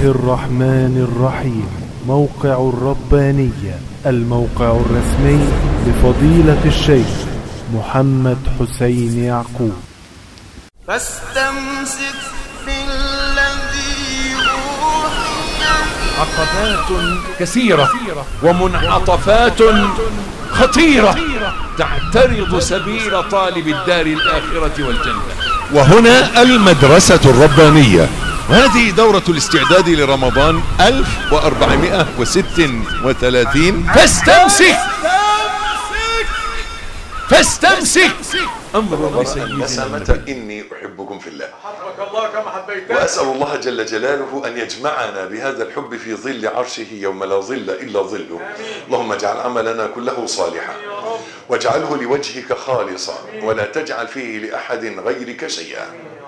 الرحمن الرحيم موقع الربانية الموقع الرسمي لفضيلة الشيخ محمد حسين يعقوب فاستمسك بالذي أوحي عقبات كثيرة ومنعطفات خطيرة تعترض سبيل طالب الدار الآخرة والجنة وهنا المدرسة الربانية وهذه دورة الاستعداد لرمضان 1436 فاستمسك فاستمسك أمر سيدنا نسمة إني أحبكم في الله حبك الله كما حبيتك وأسأل الله جل جلاله أن يجمعنا بهذا الحب في ظل عرشه يوم لا ظل إلا ظله اللهم اجعل عملنا كله صالحا واجعله لوجهك خالصا ولا تجعل فيه لأحد غيرك شيئا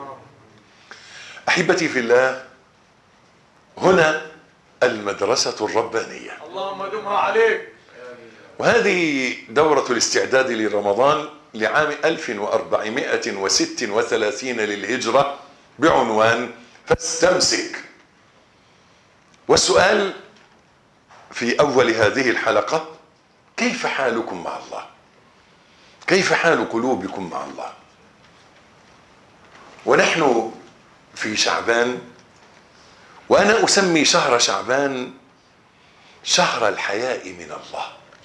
أحبتي في الله هنا المدرسة الربانية اللهم دمها عليك وهذه دورة الاستعداد لرمضان لعام 1436 للهجرة بعنوان فاستمسك والسؤال في أول هذه الحلقة كيف حالكم مع الله كيف حال قلوبكم مع الله ونحن في شعبان وأنا أسمي شهر شعبان شهر الحياء من الله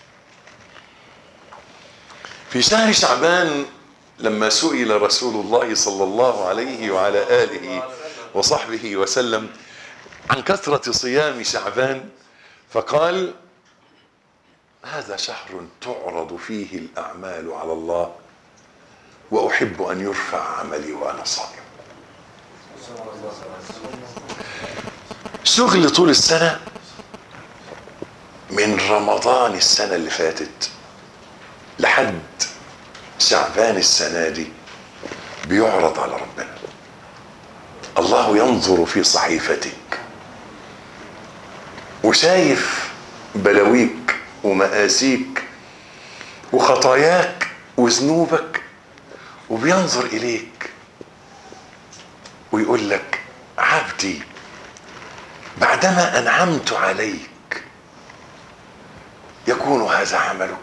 في شهر شعبان لما سئل رسول الله صلى الله عليه وعلى آله وصحبه وسلم عن كثرة صيام شعبان فقال هذا شهر تعرض فيه الأعمال على الله وأحب أن يرفع عملي وأنا صائم شغل طول السنة من رمضان السنة اللي فاتت لحد شعبان السنة دي بيعرض على ربنا الله ينظر في صحيفتك وشايف بلاويك ومآسيك وخطاياك وذنوبك وبينظر إليك ويقول لك عبدي بعدما أنعمت عليك يكون هذا عملك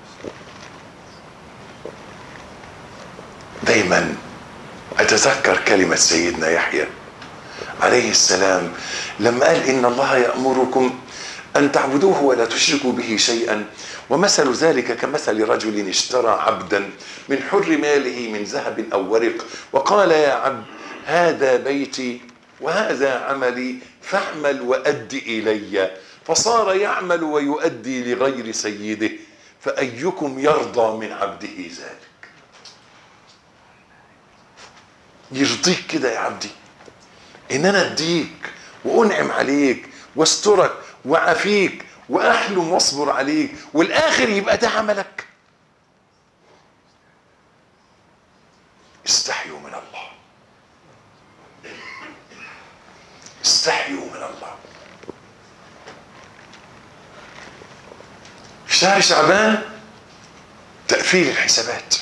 دايما اتذكر كلمة سيدنا يحيى عليه السلام لما قال ان الله يأمركم ان تعبدوه ولا تشركوا به شيئا ومثل ذلك كمثل رجل اشترى عبدا من حر ماله من ذهب او ورق وقال يا عبد هذا بيتي وهذا عملي فاعمل وأد إلي فصار يعمل ويؤدي لغير سيده فأيكم يرضى من عبده ذلك يرضيك كده يا عبدي ان انا اديك وانعم عليك واسترك وعافيك واحلم واصبر عليك والاخر يبقى ده عملك استحيوا من الله استحيوا من الله في شهر شعبان تقفيل الحسابات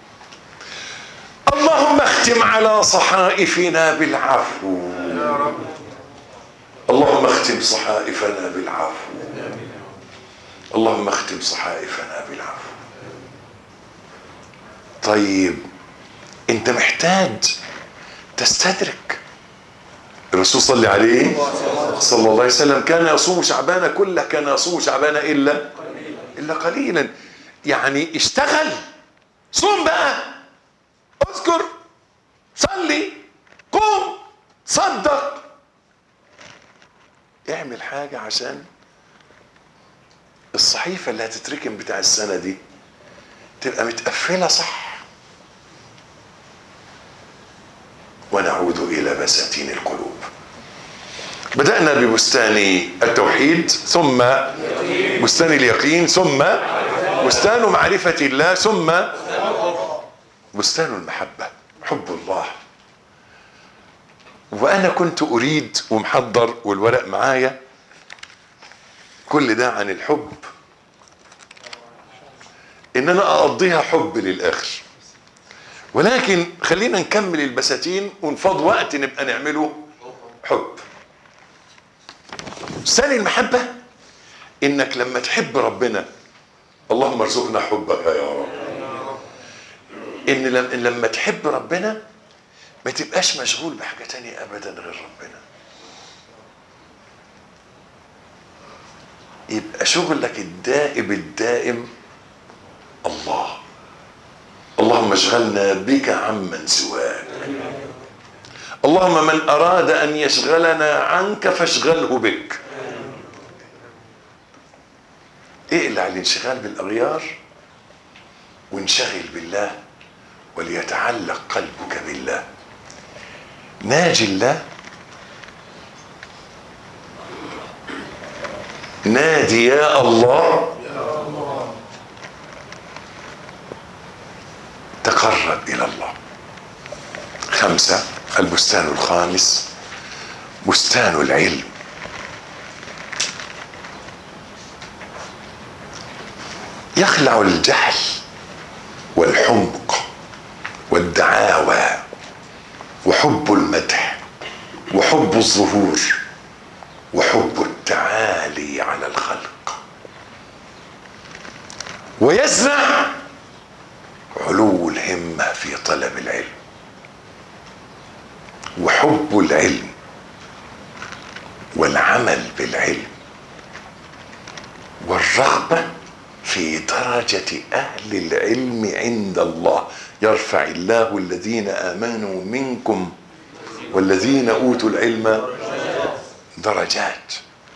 اللهم اختم على صحائفنا بالعفو يا رب اللهم اختم صحائفنا بالعفو اللهم اختم صحائفنا بالعفو طيب انت محتاج تستدرك الرسول صلى عليه صلى الله عليه وسلم كان يصوم شعبان كله كان يصوم شعبان الا الا قليلا يعني اشتغل صوم بقى اذكر صلي قوم صدق اعمل حاجة عشان الصحيفة اللي هتتركم بتاع السنة دي تبقى متقفلة صح ونعود إلى بساتين القلوب بدأنا ببستان التوحيد ثم بستان اليقين ثم بستان معرفة الله ثم بستان المحبة حب الله وأنا كنت أريد ومحضر والورق معايا كل ده عن الحب إن أنا أقضيها حب للآخر ولكن خلينا نكمل البساتين ونفض وقت نبقى نعمله حب ثاني المحبة انك لما تحب ربنا اللهم ارزقنا حبك يا رب ان لم- إن لما تحب ربنا ما تبقاش مشغول بحاجة تانية ابدا غير ربنا يبقى شغلك الدائم الدائم الله اللهم اشغلنا بك عمن سواك اللهم من اراد ان يشغلنا عنك فاشغله بك اقلع الانشغال بالاغيار وانشغل بالله وليتعلق قلبك بالله ناجي الله نادي يا الله تقرب الى الله خمسه البستان الخامس بستان العلم يخلع الجهل والحمق والدعاوى وحب المدح وحب الظهور وحب التعالي على الخلق ويزرع علو الهمه في طلب العلم وحب العلم والعمل بالعلم والرغبه في درجه اهل العلم عند الله يرفع الله الذين امنوا منكم والذين اوتوا العلم درجات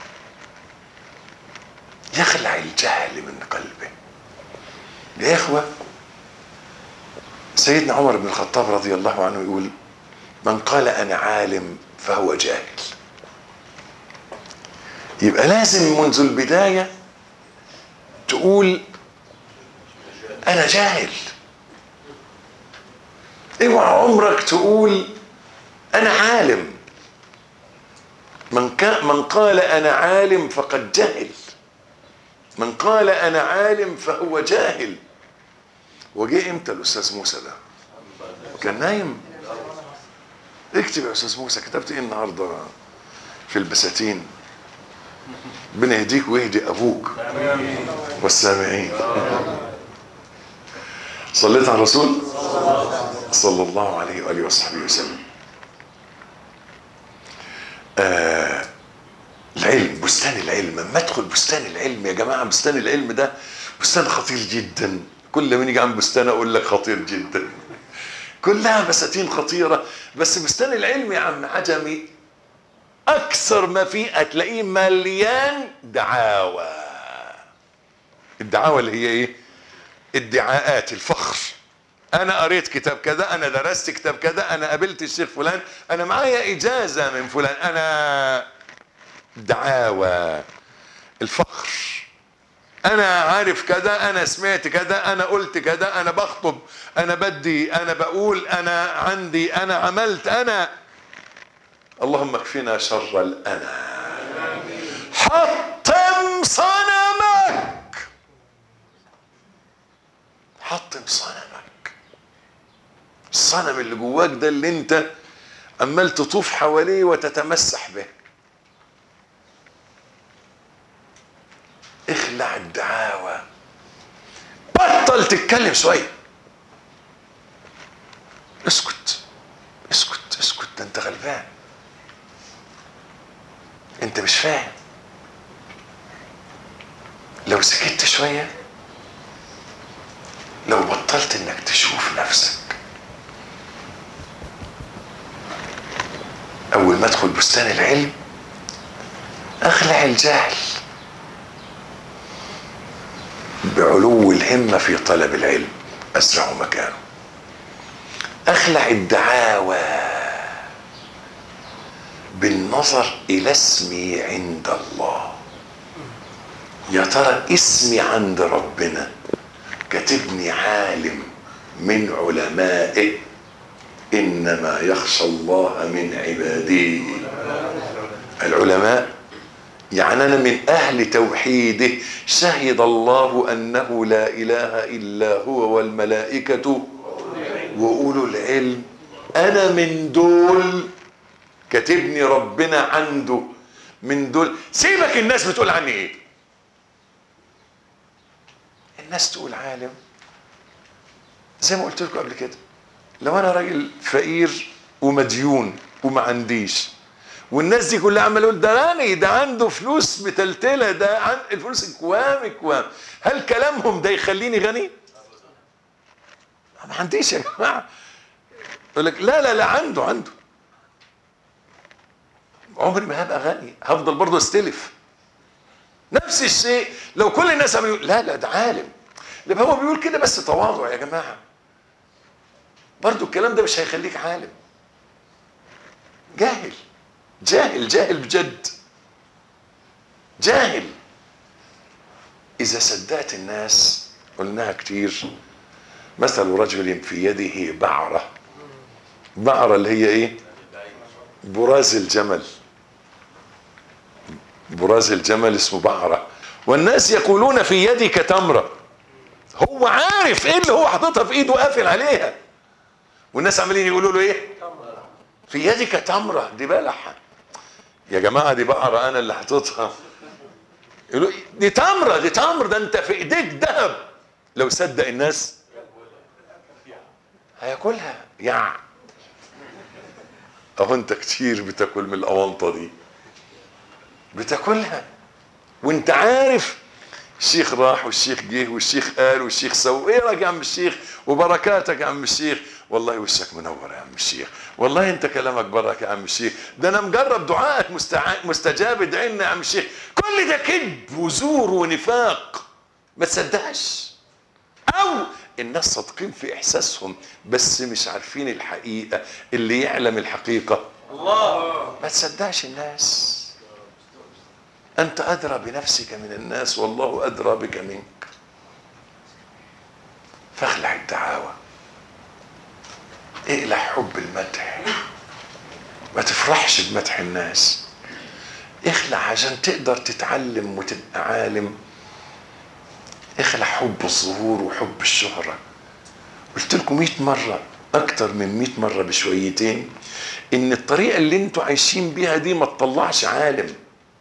يخلع الجهل من قلبه يا اخوه سيدنا عمر بن الخطاب رضي الله عنه يقول من قال انا عالم فهو جاهل يبقى لازم منذ البدايه تقول انا جاهل اوعى عمرك تقول انا عالم من كان من قال انا عالم فقد جهل من قال انا عالم فهو جاهل وجه امتى الاستاذ موسى ده كان نايم اكتب يا استاذ موسى كتبت ايه النهارده في البساتين ربنا يهديك ويهدي ابوك والسامعين صليت على الرسول صلى الله عليه واله وصحبه وسلم آه العلم بستان العلم لما ادخل بستان العلم يا جماعه بستان العلم ده بستان خطير جدا كل ما نيجي عن بستان اقول لك خطير جدا كلها بساتين خطيره بس بستان العلم يا عم عجمي اكثر ما فيه هتلاقيه مليان دعاوى الدعاوى اللي هي ايه ادعاءات الفخر انا قريت كتاب كذا انا درست كتاب كذا انا قابلت الشيخ فلان انا معايا اجازه من فلان انا دعاوى الفخر انا عارف كذا انا سمعت كذا انا قلت كذا انا بخطب انا بدي انا بقول انا عندي انا عملت انا اللهم اكفنا شر الانا حطم صنمك حطم صنمك الصنم اللي جواك ده اللي انت عمال تطوف حواليه وتتمسح به اخلع الدعاوى بطل تتكلم شويه اسكت اسكت اسكت ده انت غلبان انت مش فاهم لو سكت شويه لو بطلت انك تشوف نفسك اول ما ادخل بستان العلم اخلع الجهل بعلو الهمه في طلب العلم ازرع مكانه اخلع الدعاوى بالنظر الى اسمي عند الله يا ترى اسمي عند ربنا كتبني عالم من علمائه انما يخشى الله من عباده العلماء يعني انا من اهل توحيده شهد الله انه لا اله الا هو والملائكه واولو العلم انا من دول كتبني ربنا عنده من دول سيبك الناس بتقول عني ايه الناس تقول عالم زي ما قلت لكم قبل كده لو انا راجل فقير ومديون وما عنديش والناس دي كلها عماله تقول ده غني ده عنده فلوس متلتله ده عن الفلوس اكوام اكوام هل كلامهم ده يخليني غني؟ ما عنديش يا جماعه يقول لك لا لا لا عنده عنده عمري ما هبقى غني هفضل برضه استلف نفس الشيء لو كل الناس عملوا لا لا ده عالم لا هو بيقول كده بس تواضع يا جماعه برضه الكلام ده مش هيخليك عالم جاهل جاهل جاهل بجد جاهل اذا صدقت الناس قلناها كتير مثل رجل في يده بعره بعره اللي هي ايه براز الجمل براز الجمل اسمه بعره والناس يقولون في يدك تمره هو عارف ايه اللي هو حاططها في ايده قافل عليها والناس عمالين يقولوا له ايه في يدك تمره دي بلح يا جماعه دي بقره انا اللي حاططها يقولوا دي تمره دي تمر ده انت في ايديك ذهب لو صدق الناس هياكلها يع اهو انت كتير بتاكل من الاونطه دي بتاكلها وانت عارف الشيخ راح والشيخ جه والشيخ قال والشيخ سوى ايه رايك يا عم الشيخ وبركاتك يا عم الشيخ والله وشك منور يا عم الشيخ والله انت كلامك بركه يا عم الشيخ ده انا مجرب دعائك مستع... مستجاب ادعي لنا يا عم الشيخ كل ده كذب وزور ونفاق ما تصدقش او الناس صادقين في احساسهم بس مش عارفين الحقيقه اللي يعلم الحقيقه الله ما تصدقش الناس انت ادرى بنفسك من الناس والله ادرى بك منك فاخلع الدعاوى اقلع حب المدح ما تفرحش بمدح الناس اخلع عشان تقدر تتعلم وتبقى عالم اخلع حب الظهور وحب الشهرة قلت لكم 100 مرة أكتر من 100 مرة بشويتين إن الطريقة اللي أنتوا عايشين بيها دي ما تطلعش عالم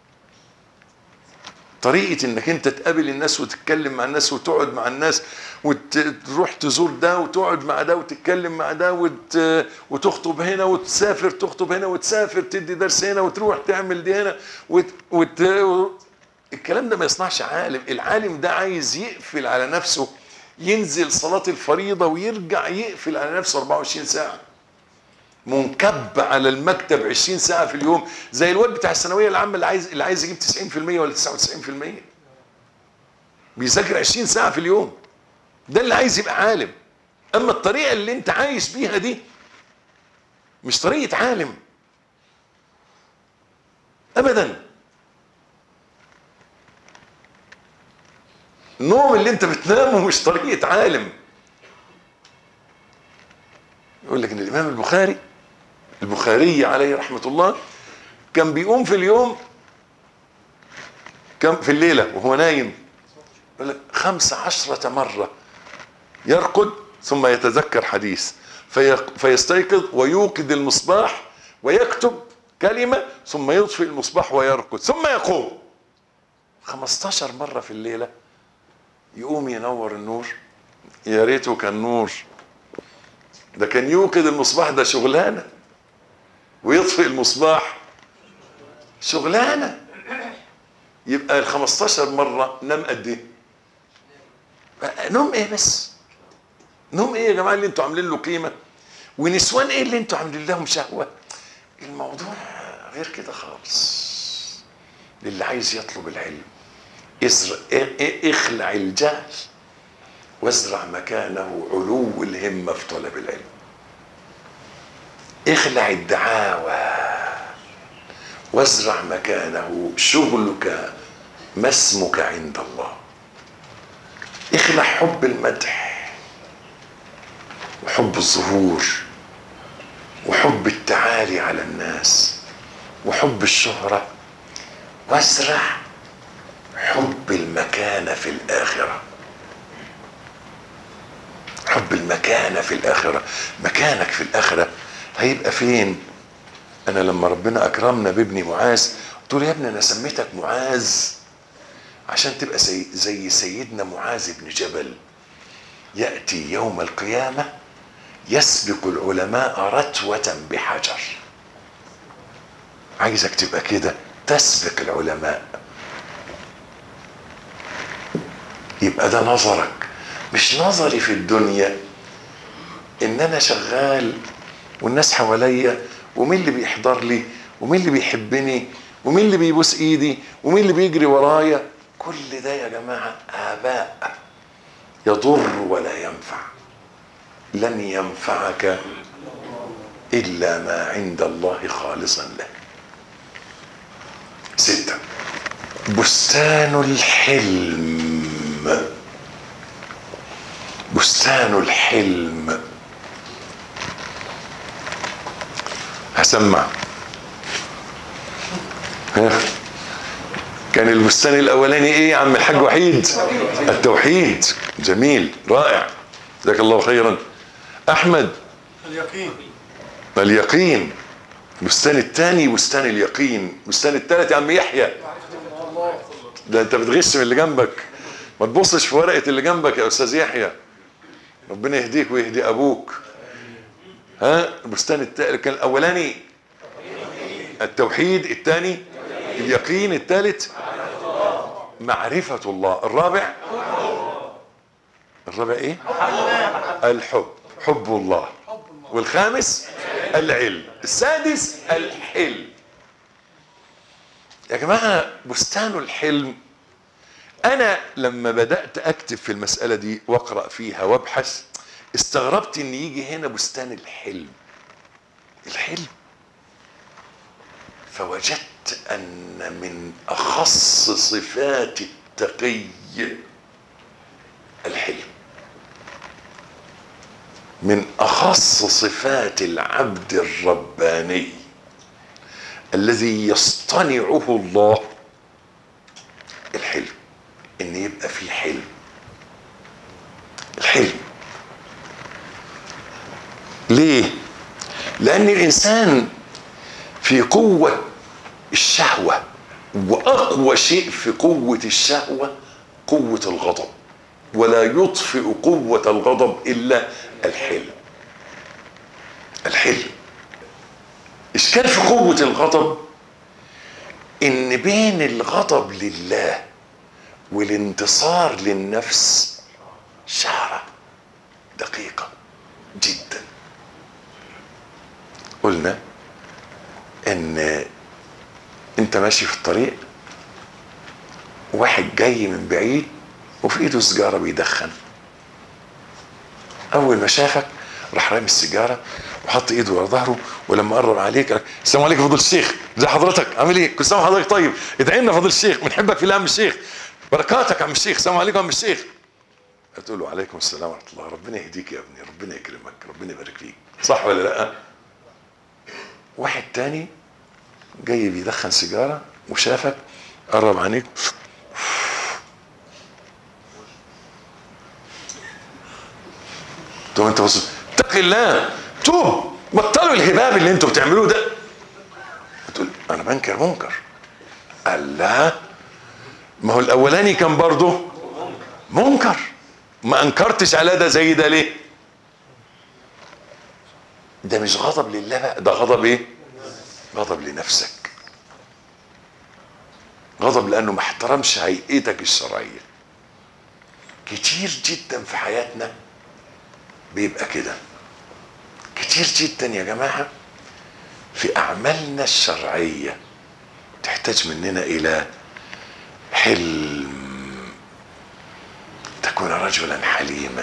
طريقة انك انت تقابل الناس وتتكلم مع الناس وتقعد مع الناس وتروح تزور ده وتقعد مع ده وتتكلم مع ده وت... وتخطب هنا وتسافر تخطب هنا وتسافر تدي درس هنا وتروح تعمل دي هنا وت... وت... الكلام ده ما يصنعش عالم العالم ده عايز يقفل على نفسه ينزل صلاة الفريضة ويرجع يقفل على نفسه 24 ساعة منكب على المكتب 20 ساعة في اليوم زي الواد بتاع الثانوية العامة اللي عايز اللي عايز يجيب 90% ولا 99% بيذاكر 20 ساعة في اليوم ده اللي عايز يبقى عالم اما الطريقة اللي انت عايش بيها دي مش طريقة عالم ابدا النوم اللي انت بتنامه مش طريقة عالم يقول لك ان الامام البخاري البخاري عليه رحمة الله كان بيقوم في اليوم كم في الليلة وهو نايم يقول لك خمس عشرة مرة يرقد ثم يتذكر حديث في فيستيقظ ويوقد المصباح ويكتب كلمة ثم يطفئ المصباح ويرقد ثم يقوم 15 مرة في الليلة يقوم ينور النور يا ريته كان نور ده كان يوقد المصباح ده شغلانه ويطفئ المصباح شغلانه يبقى ال 15 مره نام قد ايه؟ نوم ايه بس؟ نوم ايه يا جماعه اللي انتوا عاملين له قيمه؟ ونسوان ايه اللي انتوا عاملين لهم شهوه؟ الموضوع غير كده خالص للي عايز يطلب العلم ازرع اخلع الجهل وازرع مكانه علو الهمة في طلب العلم اخلع الدعاوى وازرع مكانه شغلك ما اسمك عند الله اخلع حب المدح وحب الظهور وحب التعالي على الناس وحب الشهرة وازرع حب المكانة في الآخرة حب المكانة في الآخرة مكانك في الآخرة هيبقى فين انا لما ربنا اكرمنا بابني معاذ قلت له يا ابني انا سميتك معاذ عشان تبقى زي, زي سيدنا معاذ بن جبل ياتي يوم القيامه يسبق العلماء رتوه بحجر عايزك تبقى كده تسبق العلماء يبقى ده نظرك مش نظري في الدنيا ان انا شغال والناس حواليا ومين اللي بيحضر لي ومين اللي بيحبني ومين اللي بيبوس ايدي ومين اللي بيجري ورايا كل ده يا جماعه اباء يضر ولا ينفع لن ينفعك الا ما عند الله خالصا لك ستة بستان الحلم بستان الحلم هسمع ها كان البستان الاولاني ايه يا عم الحاج وحيد التوحيد جميل رائع جزاك الله خيرا احمد اليقين اليقين البستان الثاني بستان اليقين البستان الثالث يا عم يحيى ده انت بتغش من اللي جنبك ما تبصش في ورقه اللي جنبك يا استاذ يحيى ربنا يهديك ويهدي ابوك ها البستان الثالث كان الاولاني التوحيد الثاني اليقين الثالث معرفة الله الرابع الرابع ايه الحب حب الله والخامس العلم السادس الحلم يا جماعة بستان الحلم أنا لما بدأت أكتب في المسألة دي وأقرأ فيها وأبحث استغربت إن يجي هنا بستان الحلم الحلم فوجدت أن من أخص صفات التقي الحلم من أخص صفات العبد الرباني الذي يصطنعه الله الحلم ان يبقى في حلم الحلم ليه لان الانسان في قوه الشهوه واقوى شيء في قوه الشهوه قوه الغضب ولا يطفئ قوه الغضب الا الحلم الحلم اشكال في قوه الغضب ان بين الغضب لله والانتصار للنفس شعره دقيقه جدا قلنا ان انت ماشي في الطريق واحد جاي من بعيد وفي ايده سيجاره بيدخن اول ما شافك راح رامي السيجاره وحط ايده ورا ظهره ولما قرب عليك قال لك السلام عليكم فضل الشيخ ازي حضرتك عامل ايه كل سنه وحضرتك طيب ادعي لنا فضل الشيخ بنحبك في الله يا عم الشيخ بركاتك يا عم الشيخ السلام عليكم يا عم الشيخ هتقول له عليكم السلام ورحمه الله ربنا يهديك يا ابني ربنا يكرمك ربنا يبارك فيك صح ولا لا واحد تاني جاي بيدخن سيجاره وشافك قرب عينيك تقوم انت بص اتق الله توب بطلوا الهباب اللي انتوا بتعملوه ده تقول انا بنكر منكر قال لا ما هو الاولاني كان برضه منكر ما انكرتش على ده زي ده ليه ده مش غضب لله بقى ده غضب ايه غضب لنفسك غضب لانه ما احترمش هيئتك الشرعيه كتير جدا في حياتنا بيبقى كده كتير جدا يا جماعه في اعمالنا الشرعيه تحتاج مننا الى حلم تكون رجلا حليما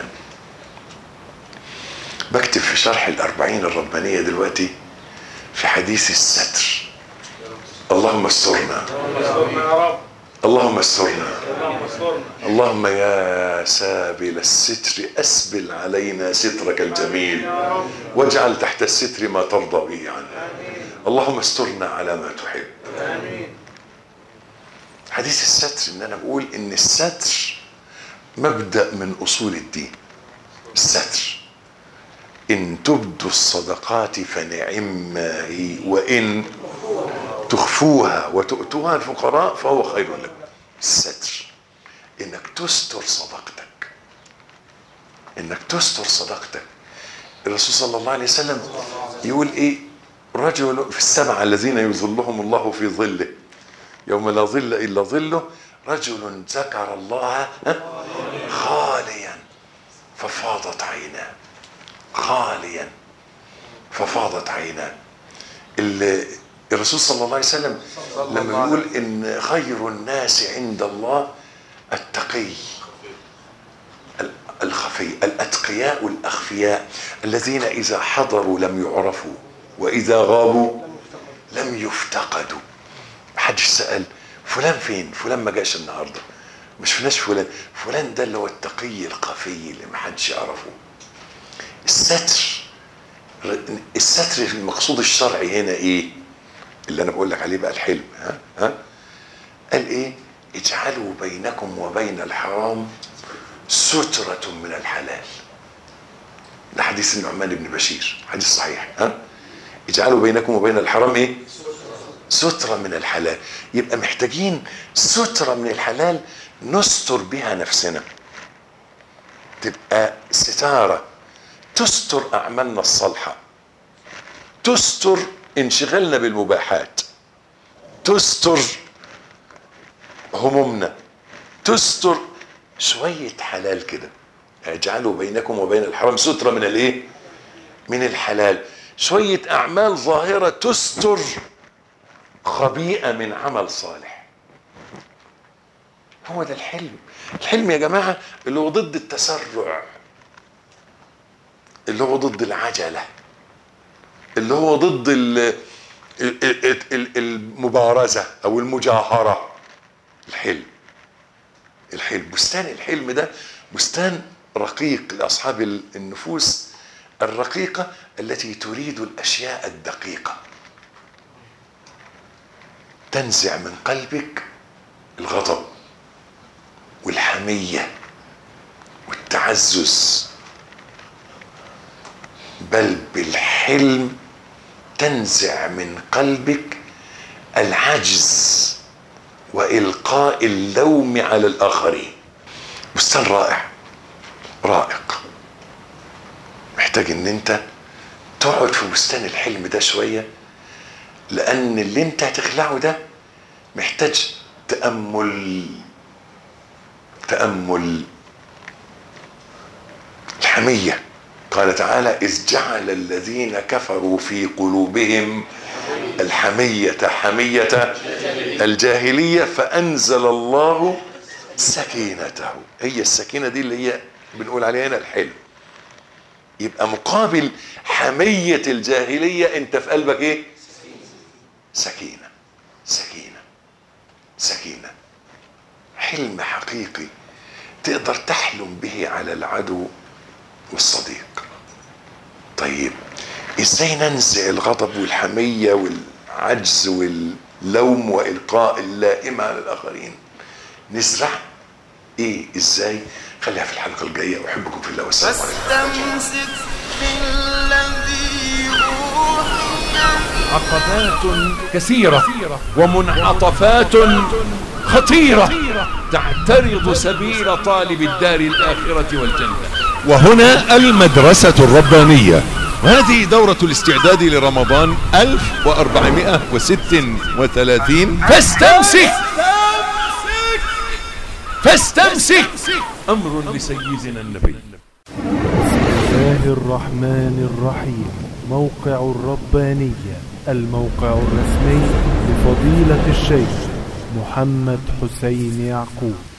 بكتب في شرح الأربعين الربانية دلوقتي في حديث الستر اللهم استرنا اللهم استرنا اللهم يا سابل الستر أسبل علينا سترك الجميل واجعل تحت الستر ما ترضى به عنا اللهم استرنا على ما تحب حديث الستر ان انا بقول ان الستر مبدا من اصول الدين الستر إن تبدوا الصدقات فنعما هي وإن تخفوها وتؤتوها الفقراء فهو خير لكم الستر إنك تستر صدقتك إنك تستر صدقتك الرسول صلى الله عليه وسلم يقول إيه رجل في السبعة الذين يظلهم الله في ظله يوم لا ظل إلا ظله رجل ذكر الله ها؟ خاليا ففاضت عيناه خاليا ففاضت عيناه ال- الرسول صلى الله عليه وسلم لما يقول ان خير الناس عند الله التقي ال- الخفي الاتقياء الاخفياء الذين اذا حضروا لم يعرفوا واذا غابوا لم يفتقدوا محدش سال فلان فين فلان ما جاش النهارده مش فلاش فلان فلان ده اللي هو التقي الخفي اللي محدش يعرفه الستر الستر المقصود الشرعي هنا ايه اللي انا بقول لك عليه بقى الحلم ها ها قال ايه اجعلوا بينكم وبين الحرام سترة من الحلال ده حديث النعمان بن بشير حديث صحيح ها اجعلوا بينكم وبين الحرام ايه سترة من الحلال يبقى محتاجين سترة من الحلال نستر بها نفسنا تبقى ستارة تستر أعمالنا الصالحة تستر انشغالنا بالمباحات تستر همومنا تستر شوية حلال كده اجعلوا بينكم وبين الحرام سترة من الايه من الحلال شوية أعمال ظاهرة تستر خبيئة من عمل صالح هو ده الحلم الحلم يا جماعة اللي هو ضد التسرع اللي هو ضد العجلة اللي هو ضد ال- ال- ال- ال- المبارزة أو المجاهرة الحلم الحلم بستان الحلم ده بستان رقيق لأصحاب ال- النفوس الرقيقة التي تريد الأشياء الدقيقة تنزع من قلبك الغضب والحمية والتعزز بل بالحلم تنزع من قلبك العجز والقاء اللوم على الاخرين بستان رائع رائق محتاج ان انت تقعد في بستان الحلم ده شويه لان اللي انت هتخلعه ده محتاج تامل تامل الحميه قال تعالى اذ جعل الذين كفروا في قلوبهم الحميه حميه الجاهليه فانزل الله سكينته هي السكينه دي اللي هي بنقول عليها هنا الحلم يبقى مقابل حميه الجاهليه انت في قلبك ايه سكينه سكينه سكينه حلم حقيقي تقدر تحلم به على العدو والصديق طيب ازاي ننزع الغضب والحمية والعجز واللوم والقاء اللائم على الاخرين نزرع ايه ازاي خليها في الحلقة الجاية احبكم في الله والسلام عليكم فاستمسك بالذي أوحي عقبات كثيرة ومنعطفات خطيرة تعترض سبيل طالب الدار الآخرة والجنة وهنا المدرسة الربانية وهذه دورة الاستعداد لرمضان 1436 فاستمسك فاستمسك أمر لسيدنا النبي الله الرحمن الرحيم موقع الربانية الموقع الرسمي لفضيلة الشيخ محمد حسين يعقوب